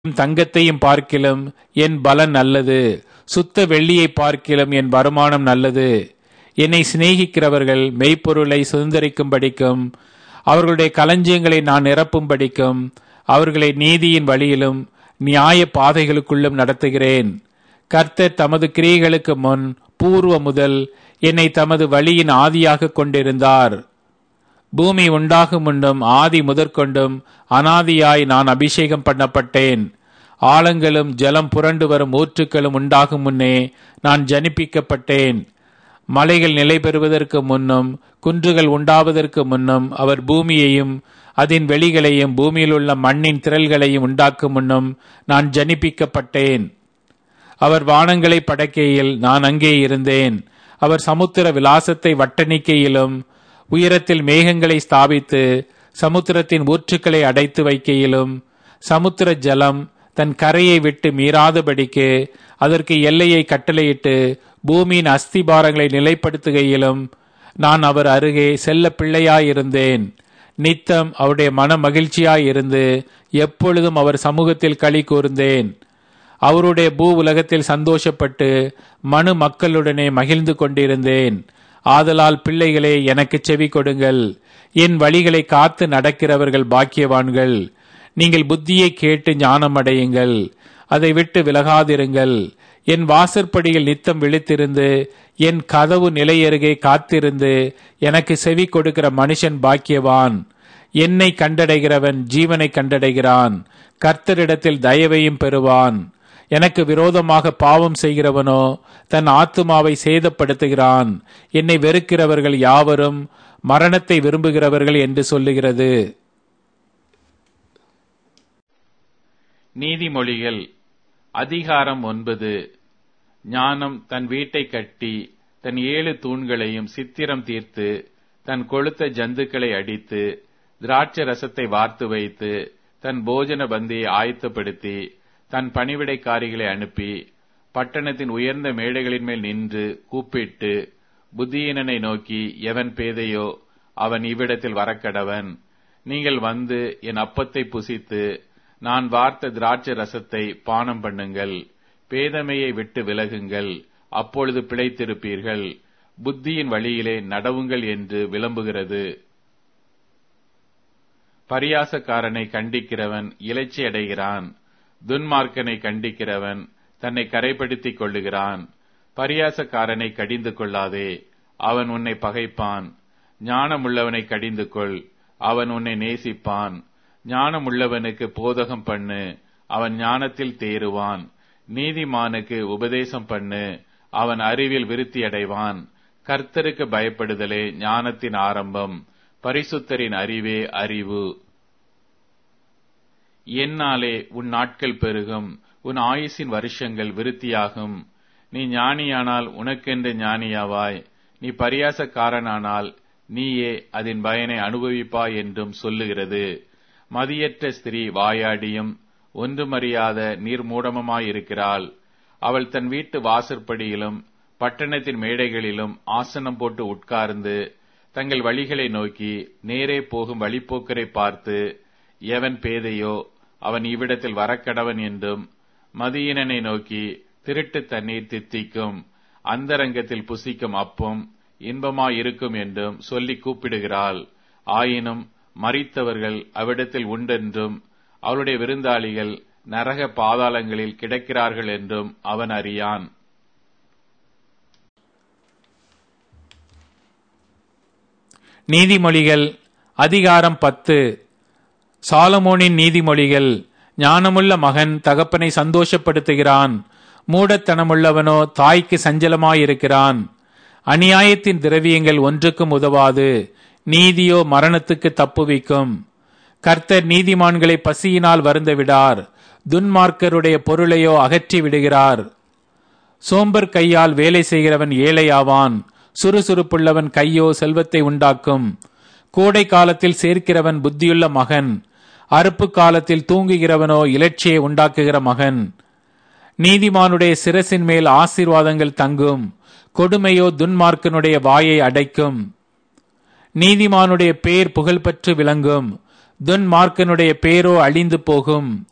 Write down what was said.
தங்கத்தையும் பார்க்கிலும் என் பலன் நல்லது சுத்த வெள்ளியை பார்க்கிலும் என் வருமானம் நல்லது என்னை சிநேகிக்கிறவர்கள் மெய்ப்பொருளை சுதந்திரிக்கும்படிக்கும் அவர்களுடைய களஞ்சியங்களை நான் நிரப்பும்படிக்கும் அவர்களை நீதியின் வழியிலும் நியாய பாதைகளுக்குள்ளும் நடத்துகிறேன் கர்த்தர் தமது கிரியைகளுக்கு முன் பூர்வ முதல் என்னை தமது வழியின் ஆதியாக கொண்டிருந்தார் பூமி உண்டாகும் முன்னும் ஆதி முதற்கொண்டும் அனாதியாய் நான் அபிஷேகம் பண்ணப்பட்டேன் ஆழங்களும் ஜலம் புரண்டு வரும் ஊற்றுக்களும் உண்டாகும் முன்னே நான் ஜனிப்பிக்கப்பட்டேன் மலைகள் நிலை பெறுவதற்கு முன்னும் குன்றுகள் உண்டாவதற்கு முன்னும் அவர் பூமியையும் அதன் வெளிகளையும் பூமியில் உள்ள மண்ணின் திரள்களையும் உண்டாக்கும் முன்னும் நான் ஜனிப்பிக்கப்பட்டேன் அவர் வானங்களை படைக்கையில் நான் அங்கே இருந்தேன் அவர் சமுத்திர விலாசத்தை வட்டணிக்கையிலும் உயரத்தில் மேகங்களை ஸ்தாபித்து சமுத்திரத்தின் ஊற்றுக்களை அடைத்து வைக்கையிலும் சமுத்திர ஜலம் தன் கரையை விட்டு மீறாதபடிக்கு அதற்கு எல்லையை கட்டளையிட்டு பூமியின் அஸ்திபாரங்களை நிலைப்படுத்துகையிலும் நான் அவர் அருகே செல்ல பிள்ளையாயிருந்தேன் நித்தம் அவருடைய மன மகிழ்ச்சியாயிருந்து எப்பொழுதும் அவர் சமூகத்தில் களி கூர்ந்தேன் அவருடைய பூ உலகத்தில் சந்தோஷப்பட்டு மனு மக்களுடனே மகிழ்ந்து கொண்டிருந்தேன் ஆதலால் பிள்ளைகளே எனக்கு செவி கொடுங்கள் என் வழிகளை காத்து நடக்கிறவர்கள் பாக்கியவான்கள் நீங்கள் புத்தியை கேட்டு ஞானம் அடையுங்கள் அதை விட்டு விலகாதிருங்கள் என் வாசற்படியில் நித்தம் விழித்திருந்து என் கதவு நிலையருகே காத்திருந்து எனக்கு செவி கொடுக்கிற மனுஷன் பாக்கியவான் என்னை கண்டடைகிறவன் ஜீவனை கண்டடைகிறான் கர்த்தரிடத்தில் தயவையும் பெறுவான் எனக்கு விரோதமாக பாவம் செய்கிறவனோ தன் ஆத்துமாவை சேதப்படுத்துகிறான் என்னை வெறுக்கிறவர்கள் யாவரும் மரணத்தை விரும்புகிறவர்கள் என்று சொல்லுகிறது நீதிமொழிகள் அதிகாரம் ஒன்பது ஞானம் தன் வீட்டை கட்டி தன் ஏழு தூண்களையும் சித்திரம் தீர்த்து தன் கொளுத்த ஜந்துக்களை அடித்து திராட்சை ரசத்தை வார்த்து வைத்து தன் போஜன பந்தியை ஆயத்தப்படுத்தி தன் பணிவிடைக்காரிகளை அனுப்பி பட்டணத்தின் உயர்ந்த மேடைகளின் மேல் நின்று கூப்பிட்டு புத்தியீனனை நோக்கி எவன் பேதையோ அவன் இவ்விடத்தில் வரக்கடவன் நீங்கள் வந்து என் அப்பத்தை புசித்து நான் வார்த்த திராட்சை ரசத்தை பானம் பண்ணுங்கள் பேதமையை விட்டு விலகுங்கள் அப்பொழுது பிழைத்திருப்பீர்கள் புத்தியின் வழியிலே நடவுங்கள் என்று விளம்புகிறது பரியாசக்காரனை கண்டிக்கிறவன் இலைச்சி அடைகிறான் துன்மார்க்கனை கண்டிக்கிறவன் தன்னை கரைப்படுத்திக் கொள்ளுகிறான் பரியாசக்காரனை கடிந்து கொள்ளாதே அவன் உன்னை பகைப்பான் ஞானமுள்ளவனை கடிந்து கொள் அவன் உன்னை நேசிப்பான் ஞானமுள்ளவனுக்கு போதகம் பண்ணு அவன் ஞானத்தில் தேறுவான் நீதிமானுக்கு உபதேசம் பண்ணு அவன் அறிவில் விருத்தி அடைவான் கர்த்தருக்கு பயப்படுதலே ஞானத்தின் ஆரம்பம் பரிசுத்தரின் அறிவே அறிவு என்னாலே உன் நாட்கள் பெருகும் உன் ஆயுசின் வருஷங்கள் விருத்தியாகும் நீ ஞானியானால் உனக்கென்று ஞானியாவாய் நீ பரியாசக்காரனானால் நீயே அதன் பயனை அனுபவிப்பாய் என்றும் சொல்லுகிறது மதியற்ற ஸ்திரீ வாயாடியும் ஒன்றுமறியாத நீர்மூடமுமாயிருக்கிறாள் அவள் தன் வீட்டு வாசற்படியிலும் பட்டணத்தின் மேடைகளிலும் ஆசனம் போட்டு உட்கார்ந்து தங்கள் வழிகளை நோக்கி நேரே போகும் வழிப்போக்கரை பார்த்து எவன் பேதையோ அவன் இவ்விடத்தில் வரக்கடவன் என்றும் மதியினனை நோக்கி திருட்டு தண்ணீர் தித்திக்கும் அந்தரங்கத்தில் புசிக்கும் அப்பும் இன்பமாயிருக்கும் என்றும் சொல்லி கூப்பிடுகிறாள் ஆயினும் மறித்தவர்கள் அவ்விடத்தில் உண்டென்றும் அவளுடைய விருந்தாளிகள் நரக பாதாளங்களில் கிடக்கிறார்கள் என்றும் அவன் அறியான் நீதிமொழிகள் அதிகாரம் பத்து சாலமோனின் நீதிமொழிகள் ஞானமுள்ள மகன் தகப்பனை சந்தோஷப்படுத்துகிறான் மூடத்தனமுள்ளவனோ தாய்க்கு சஞ்சலமாயிருக்கிறான் அநியாயத்தின் திரவியங்கள் ஒன்றுக்கும் உதவாது நீதியோ மரணத்துக்கு தப்புவிக்கும் கர்த்தர் நீதிமான்களை பசியினால் வருந்த விடார் துன்மார்க்கருடைய பொருளையோ அகற்றி விடுகிறார் சோம்பர் கையால் வேலை செய்கிறவன் ஏழையாவான் சுறுசுறுப்புள்ளவன் கையோ செல்வத்தை உண்டாக்கும் கோடை காலத்தில் சேர்க்கிறவன் புத்தியுள்ள மகன் அறுப்பு காலத்தில் தூங்குகிறவனோ இலட்சியை உண்டாக்குகிற மகன் நீதிமானுடைய சிரசின் மேல் ஆசீர்வாதங்கள் தங்கும் கொடுமையோ துன்மார்க்கனுடைய வாயை அடைக்கும் நீதிமானுடைய பேர் புகழ்பெற்று விளங்கும் துன்மார்க்கனுடைய பேரோ அழிந்து போகும்